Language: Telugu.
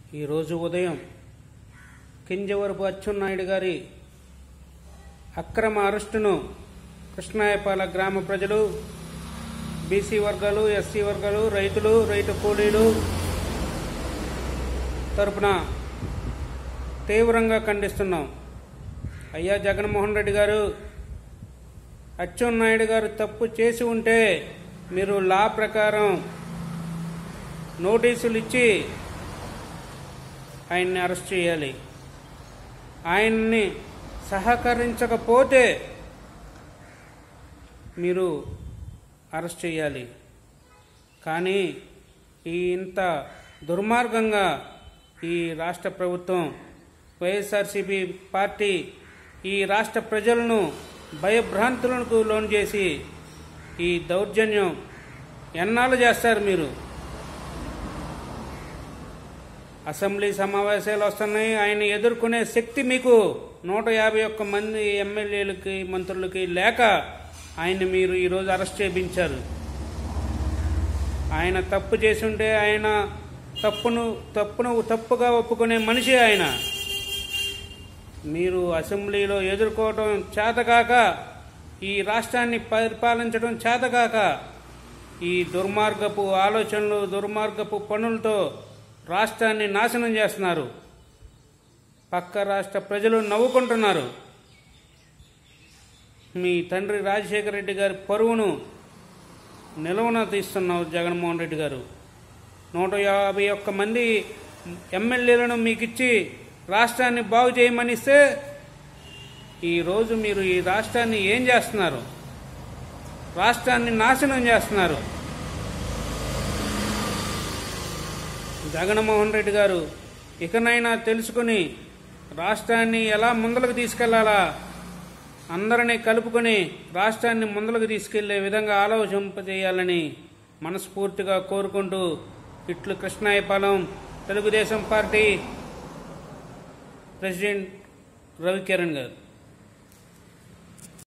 ఈరోజు ఉదయం కింజవరపు అచ్చెన్నాయుడు గారి అక్రమ అరెస్టును కృష్ణాయపాల గ్రామ ప్రజలు బీసీ వర్గాలు ఎస్సీ వర్గాలు రైతులు రైతు కూలీలు తరపున తీవ్రంగా ఖండిస్తున్నాం అయ్యా జగన్మోహన్ రెడ్డి గారు అచ్చెన్నాయుడు గారు తప్పు చేసి ఉంటే మీరు లా ప్రకారం నోటీసులు ఇచ్చి ఆయన్ని అరెస్ట్ చేయాలి ఆయన్ని సహకరించకపోతే మీరు అరెస్ట్ చేయాలి కానీ ఈ ఇంత దుర్మార్గంగా ఈ రాష్ట్ర ప్రభుత్వం వైఎస్ఆర్సీపీ పార్టీ ఈ రాష్ట్ర ప్రజలను భయభ్రాంతులకు లోన్ చేసి ఈ దౌర్జన్యం ఎన్నాళ్ళు చేస్తారు మీరు అసెంబ్లీ సమావేశాలు వస్తున్నాయి ఆయన ఎదుర్కొనే శక్తి మీకు నూట యాభై ఒక్క మంది ఎమ్మెల్యేలకి మంత్రులకి లేక ఆయన్ని మీరు ఈరోజు అరెస్ట్ చేయించారు ఆయన తప్పు చేసుంటే ఆయన తప్పును తప్పును తప్పుగా ఒప్పుకునే మనిషి ఆయన మీరు అసెంబ్లీలో ఎదుర్కోవటం చేతకాక ఈ రాష్ట్రాన్ని పరిపాలించడం చేతకాక ఈ దుర్మార్గపు ఆలోచనలు దుర్మార్గపు పనులతో రాష్ట్రాన్ని నాశనం చేస్తున్నారు పక్క రాష్ట్ర ప్రజలు నవ్వుకుంటున్నారు మీ తండ్రి రాజశేఖర రెడ్డి గారి పరువును నిలవన తీస్తున్నావు జగన్మోహన్ రెడ్డి గారు నూట యాభై ఒక్క మంది ఎమ్మెల్యేలను మీకు ఇచ్చి రాష్ట్రాన్ని బాగు చేయమని ఇస్తే ఈరోజు మీరు ఈ రాష్ట్రాన్ని ఏం చేస్తున్నారు రాష్ట్రాన్ని నాశనం చేస్తున్నారు జగన్మోహన్ రెడ్డి గారు ఇకనైనా తెలుసుకుని రాష్ట్రాన్ని ఎలా ముందలకు తీసుకెళ్లాలా అందరినీ కలుపుకొని రాష్ట్రాన్ని ముందలకు తీసుకెళ్లే విధంగా ఆలోచింపజేయాలని మనస్ఫూర్తిగా కోరుకుంటూ ఇట్లు కృష్ణాయపాలెం తెలుగుదేశం పార్టీ ప్రెసిడెంట్ రవికిరణ్ గారు